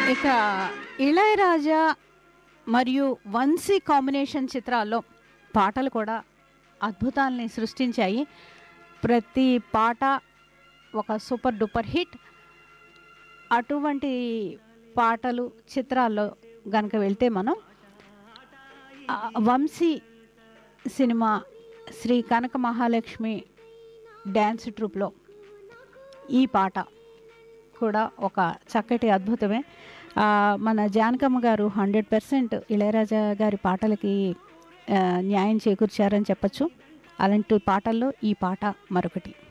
ఇక ఇళయరాజా మరియు వంశీ కాంబినేషన్ చిత్రాల్లో పాటలు కూడా అద్భుతాల్ని సృష్టించాయి ప్రతి పాట ఒక సూపర్ డూపర్ హిట్ అటువంటి పాటలు చిత్రాల్లో గనక వెళ్తే మనం ఆ, వంశీ సినిమా శ్రీ కనక మహాలక్ష్మి డ్యాన్స్ ట్రూప్లో ఈ పాట కూడా ఒక చక్కటి అద్భుతమే ఆ, మన జానకమ్మ గారు హండ్రెడ్ పర్సెంట్ ఇళయరాజా గారి పాటలకి ఆ, న్యాయం చేకూర్చారని చెప్పచ్చు అలాంటి పాటల్లో ఈ పాట మరొకటి